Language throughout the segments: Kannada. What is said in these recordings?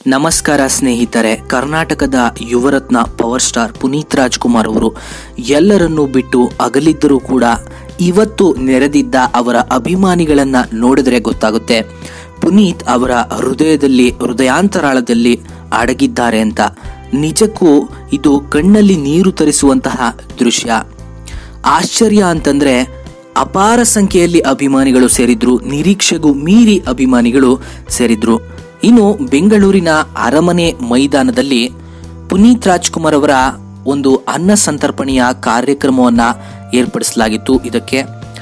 ನಮಸ್ಕಾರ ಸ್ನೇಹಿತರೆ ಕರ್ನಾಟಕದ ಯುವರತ್ನ ಪವರ್ ಸ್ಟಾರ್ ಪುನೀತ್ ರಾಜ್ಕುಮಾರ್ ಅವರು ಎಲ್ಲರನ್ನೂ ಬಿಟ್ಟು ಅಗಲಿದ್ದರೂ ಕೂಡ ಇವತ್ತು ನೆರೆದಿದ್ದ ಅವರ ಅಭಿಮಾನಿಗಳನ್ನ ನೋಡಿದ್ರೆ ಗೊತ್ತಾಗುತ್ತೆ ಪುನೀತ್ ಅವರ ಹೃದಯದಲ್ಲಿ ಹೃದಯಾಂತರಾಳದಲ್ಲಿ ಅಡಗಿದ್ದಾರೆ ಅಂತ ನಿಜಕ್ಕೂ ಇದು ಕಣ್ಣಲ್ಲಿ ನೀರು ತರಿಸುವಂತಹ ದೃಶ್ಯ ಆಶ್ಚರ್ಯ ಅಂತಂದ್ರೆ ಅಪಾರ ಸಂಖ್ಯೆಯಲ್ಲಿ ಅಭಿಮಾನಿಗಳು ಸೇರಿದ್ರು ನಿರೀಕ್ಷೆಗೂ ಮೀರಿ ಅಭಿಮಾನಿಗಳು ಸೇರಿದ್ರು ಇನ್ನು ಬೆಂಗಳೂರಿನ ಅರಮನೆ ಮೈದಾನದಲ್ಲಿ ಪುನೀತ್ ರಾಜ್ಕುಮಾರ್ ಅವರ ಒಂದು ಅನ್ನ ಸಂತರ್ಪಣೆಯ ಕಾರ್ಯಕ್ರಮವನ್ನ ಏರ್ಪಡಿಸಲಾಗಿತ್ತು ಇದಕ್ಕೆ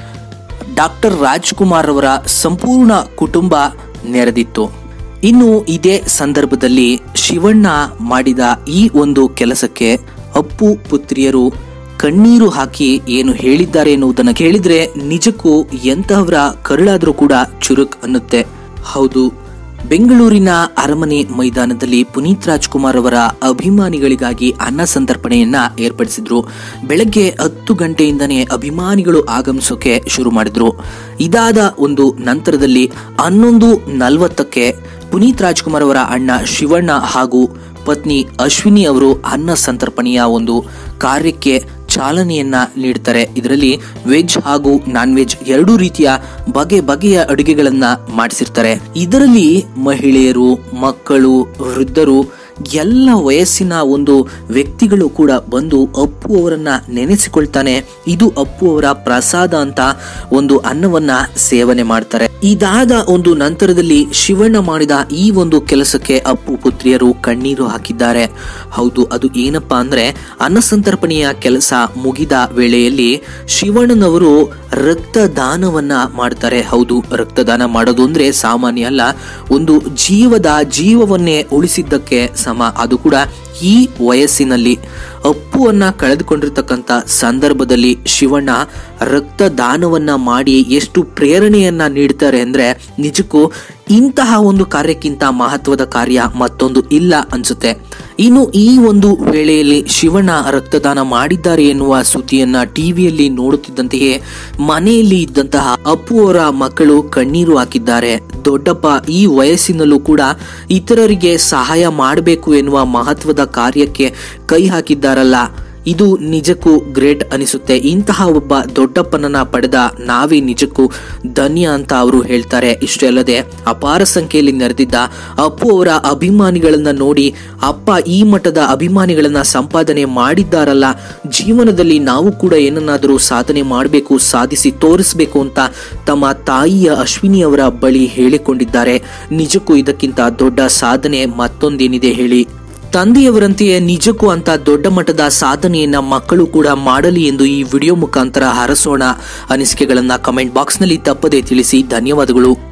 ಡಾಕ್ಟರ್ ರಾಜ್ಕುಮಾರ್ ಅವರ ಸಂಪೂರ್ಣ ಕುಟುಂಬ ನೆರೆದಿತ್ತು ಇನ್ನು ಇದೇ ಸಂದರ್ಭದಲ್ಲಿ ಶಿವಣ್ಣ ಮಾಡಿದ ಈ ಒಂದು ಕೆಲಸಕ್ಕೆ ಅಪ್ಪು ಪುತ್ರಿಯರು ಕಣ್ಣೀರು ಹಾಕಿ ಏನು ಹೇಳಿದ್ದಾರೆ ಎನ್ನುವುದನ್ನು ಕೇಳಿದ್ರೆ ನಿಜಕ್ಕೂ ಎಂತಹವರ ಕರುಳಾದ್ರೂ ಕೂಡ ಚುರುಕ್ ಅನ್ನುತ್ತೆ ಹೌದು ಬೆಂಗಳೂರಿನ ಅರಮನೆ ಮೈದಾನದಲ್ಲಿ ಪುನೀತ್ ರಾಜ್ಕುಮಾರ್ ಅವರ ಅಭಿಮಾನಿಗಳಿಗಾಗಿ ಅನ್ನ ಸಂತರ್ಪಣೆಯನ್ನ ಏರ್ಪಡಿಸಿದ್ರು ಬೆಳಗ್ಗೆ ಹತ್ತು ಗಂಟೆಯಿಂದನೇ ಅಭಿಮಾನಿಗಳು ಆಗಮಿಸೋಕೆ ಶುರು ಮಾಡಿದ್ರು ಇದಾದ ಒಂದು ನಂತರದಲ್ಲಿ ಹನ್ನೊಂದು ನಲವತ್ತಕ್ಕೆ ಪುನೀತ್ ರಾಜ್ಕುಮಾರ್ ಅವರ ಅಣ್ಣ ಶಿವಣ್ಣ ಹಾಗೂ ಪತ್ನಿ ಅಶ್ವಿನಿ ಅವರು ಅನ್ನ ಸಂತರ್ಪಣೆಯ ಒಂದು ಕಾರ್ಯಕ್ಕೆ ಚಾಲನೆಯನ್ನ ನೀಡ್ತಾರೆ ಇದರಲ್ಲಿ ವೆಜ್ ಹಾಗೂ ನಾನ್ ವೆಜ್ ಎರಡೂ ರೀತಿಯ ಬಗೆ ಬಗೆಯ ಅಡುಗೆಗಳನ್ನ ಮಾಡಿಸಿರ್ತಾರೆ ಇದರಲ್ಲಿ ಮಹಿಳೆಯರು ಮಕ್ಕಳು ವೃದ್ಧರು ಎಲ್ಲ ವಯಸ್ಸಿನ ಒಂದು ವ್ಯಕ್ತಿಗಳು ಕೂಡ ಬಂದು ಅಪ್ಪು ಅವರನ್ನ ನೆನೆಸಿಕೊಳ್ತಾನೆ ಇದು ಅಪ್ಪು ಅವರ ಪ್ರಸಾದ ಅಂತ ಒಂದು ಅನ್ನವನ್ನ ಸೇವನೆ ಮಾಡ್ತಾರೆ ಇದಾದ ಒಂದು ನಂತರದಲ್ಲಿ ಶಿವಣ್ಣ ಮಾಡಿದ ಈ ಒಂದು ಕೆಲಸಕ್ಕೆ ಅಪ್ಪು ಪುತ್ರಿಯರು ಕಣ್ಣೀರು ಹಾಕಿದ್ದಾರೆ ಹೌದು ಅದು ಏನಪ್ಪಾ ಅಂದ್ರೆ ಅನ್ನಸಂತರ್ಪಣೆಯ ಕೆಲಸ ಮುಗಿದ ವೇಳೆಯಲ್ಲಿ ಶಿವಣ್ಣನವರು ರಕ್ತದಾನವನ್ನ ಮಾಡ್ತಾರೆ ಹೌದು ರಕ್ತದಾನ ಮಾಡೋದು ಅಂದ್ರೆ ಸಾಮಾನ್ಯ ಅಲ್ಲ ಒಂದು ಜೀವದ ಜೀವವನ್ನೇ ಉಳಿಸಿದ್ದಕ್ಕೆ ಸಮ ಅದು ಕೂಡ ಈ ವಯಸ್ಸಿನಲ್ಲಿ ಅಪ್ಪುವನ್ನ ಕಳೆದುಕೊಂಡಿರ್ತಕ್ಕಂಥ ಸಂದರ್ಭದಲ್ಲಿ ಶಿವಣ್ಣ ರಕ್ತದಾನವನ್ನ ಮಾಡಿ ಎಷ್ಟು ಪ್ರೇರಣೆಯನ್ನ ನೀಡ್ತಾರೆ ಅಂದ್ರೆ ನಿಜಕ್ಕೂ ಇಂತಹ ಒಂದು ಕಾರ್ಯಕ್ಕಿಂತ ಮಹತ್ವದ ಕಾರ್ಯ ಮತ್ತೊಂದು ಇಲ್ಲ ಅನ್ಸುತ್ತೆ ಇನ್ನು ಈ ಒಂದು ವೇಳೆಯಲ್ಲಿ ಶಿವಣ್ಣ ರಕ್ತದಾನ ಮಾಡಿದ್ದಾರೆ ಎನ್ನುವ ಸುದ್ದಿಯನ್ನ ಟಿವಿಯಲ್ಲಿ ನೋಡುತ್ತಿದ್ದಂತೆಯೇ ಮನೆಯಲ್ಲಿ ಇದ್ದಂತಹ ಅಪ್ಪು ಅವರ ಮಕ್ಕಳು ಕಣ್ಣೀರು ಹಾಕಿದ್ದಾರೆ ದೊಡ್ಡಪ್ಪ ಈ ವಯಸ್ಸಿನಲ್ಲೂ ಕೂಡ ಇತರರಿಗೆ ಸಹಾಯ ಮಾಡಬೇಕು ಎನ್ನುವ ಮಹತ್ವದ ಕಾರ್ಯಕ್ಕೆ ಕೈ ಹಾಕಿದ್ದಾರಲ್ಲ ಇದು ನಿಜಕ್ಕೂ ಗ್ರೇಟ್ ಅನಿಸುತ್ತೆ ಇಂತಹ ಒಬ್ಬ ದೊಡ್ಡಪ್ಪನನ್ನ ಪಡೆದ ನಾವೇ ನಿಜಕ್ಕೂ ಧನ್ಯ ಅಂತ ಅವರು ಹೇಳ್ತಾರೆ ಇಷ್ಟೇ ಅಲ್ಲದೆ ಅಪಾರ ಸಂಖ್ಯೆಯಲ್ಲಿ ನೆರೆದಿದ್ದ ಅಪ್ಪು ಅವರ ಅಭಿಮಾನಿಗಳನ್ನ ನೋಡಿ ಅಪ್ಪ ಈ ಮಟ್ಟದ ಅಭಿಮಾನಿಗಳನ್ನ ಸಂಪಾದನೆ ಮಾಡಿದ್ದಾರಲ್ಲ ಜೀವನದಲ್ಲಿ ನಾವು ಕೂಡ ಏನನ್ನಾದರೂ ಸಾಧನೆ ಮಾಡಬೇಕು ಸಾಧಿಸಿ ತೋರಿಸಬೇಕು ಅಂತ ತಮ್ಮ ತಾಯಿಯ ಅಶ್ವಿನಿ ಅವರ ಬಳಿ ಹೇಳಿಕೊಂಡಿದ್ದಾರೆ ನಿಜಕ್ಕೂ ಇದಕ್ಕಿಂತ ದೊಡ್ಡ ಸಾಧನೆ ಮತ್ತೊಂದೇನಿದೆ ಹೇಳಿ ತಂದೆಯವರಂತೆಯೇ ನಿಜಕ್ಕೂ ಅಂತ ದೊಡ್ಡ ಮಟ್ಟದ ಸಾಧನೆಯನ್ನ ಮಕ್ಕಳು ಕೂಡ ಮಾಡಲಿ ಎಂದು ಈ ವಿಡಿಯೋ ಮುಖಾಂತರ ಹರಸೋಣ ಅನಿಸಿಕೆಗಳನ್ನ ಕಮೆಂಟ್ ಬಾಕ್ಸ್ನಲ್ಲಿ ತಪ್ಪದೇ ತಿಳಿಸಿ ಧನ್ಯವಾದಗಳು